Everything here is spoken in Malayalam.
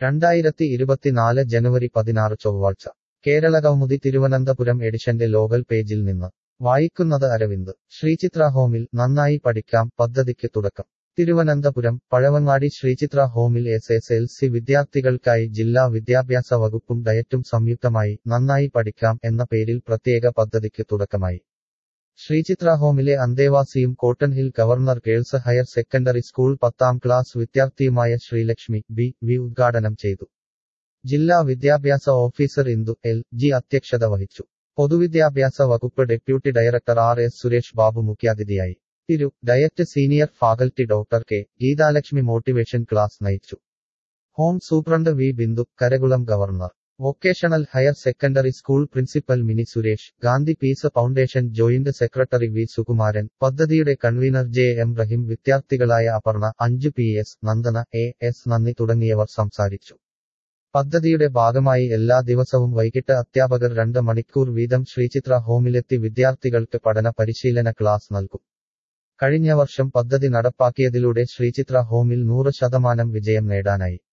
രണ്ടായിരത്തി ഇരുപത്തിനാല് ജനുവരി പതിനാറ് ചൊവ്വാഴ്ച കേരള കൗമുദി തിരുവനന്തപുരം എഡിഷന്റെ ലോകൽ പേജിൽ നിന്ന് വായിക്കുന്നത് അരവിന്ദ് ശ്രീചിത്ര ഹോമിൽ നന്നായി പഠിക്കാം പദ്ധതിക്ക് തുടക്കം തിരുവനന്തപുരം പഴവങ്ങാടി ശ്രീചിത്ര ഹോമിൽ എസ് എസ് എൽ സി വിദ്യാർത്ഥികൾക്കായി ജില്ലാ വിദ്യാഭ്യാസ വകുപ്പും ഡയറ്റും സംയുക്തമായി നന്നായി പഠിക്കാം എന്ന പേരിൽ പ്രത്യേക പദ്ധതിക്ക് തുടക്കമായി ശ്രീചിത്ര ഹോമിലെ അന്തേവാസിയും cotton hill government girls higher secondary school പത്താം ക്ലാസ് വിദ്യാർത്ഥിയുമായ ശ്രീലക്ഷ്മി ബി വി ഉദ്ഘാടനം ചെയ്തു ജില്ലാ വിദ്യാഭ്യാസ ഓഫീസർ ഇന്ദു എൽ ജി അധ്യക്ഷത വഹിച്ചു പൊതുവിദ്യാഭ്യാസ വകുപ്പ് deputy director R S Suresh Babu മുഖ്യാതിഥിയായി തിരു DIET senior faculty doctor K Geethalakshmi motivation class നയിച്ചു home superintendent V Bindu Karakulam government vocational higher secondary school principal Mini Suresh Gandhi peace foundation joint secretary V Sukumaran പദ്ധതിയുടെ കൺവീനർ ജെ എം റഹിം വിദ്യാർത്ഥികളായ Aparna Anju P S Nandana A S നന്ദി തുടങ്ങിയവർ സംസാരിച്ചു പദ്ധതിയുടെ ഭാഗമായി എല്ലാ ദിവസവും വൈകിട്ട് അധ്യാപകർ രണ്ട് മണിക്കൂർ വീതം ശ്രീചിത്ര ഹോമിലെത്തി വിദ്യാർത്ഥികൾക്ക് പഠന പരിശീലന ക്ലാസ് നൽകും കഴിഞ്ഞ വർഷം പദ്ധതി നടപ്പാക്കിയതിലൂടെ ശ്രീചിത്ര ഹോമിൽ നൂറ് ശതമാനം വിജയം നേടാനായി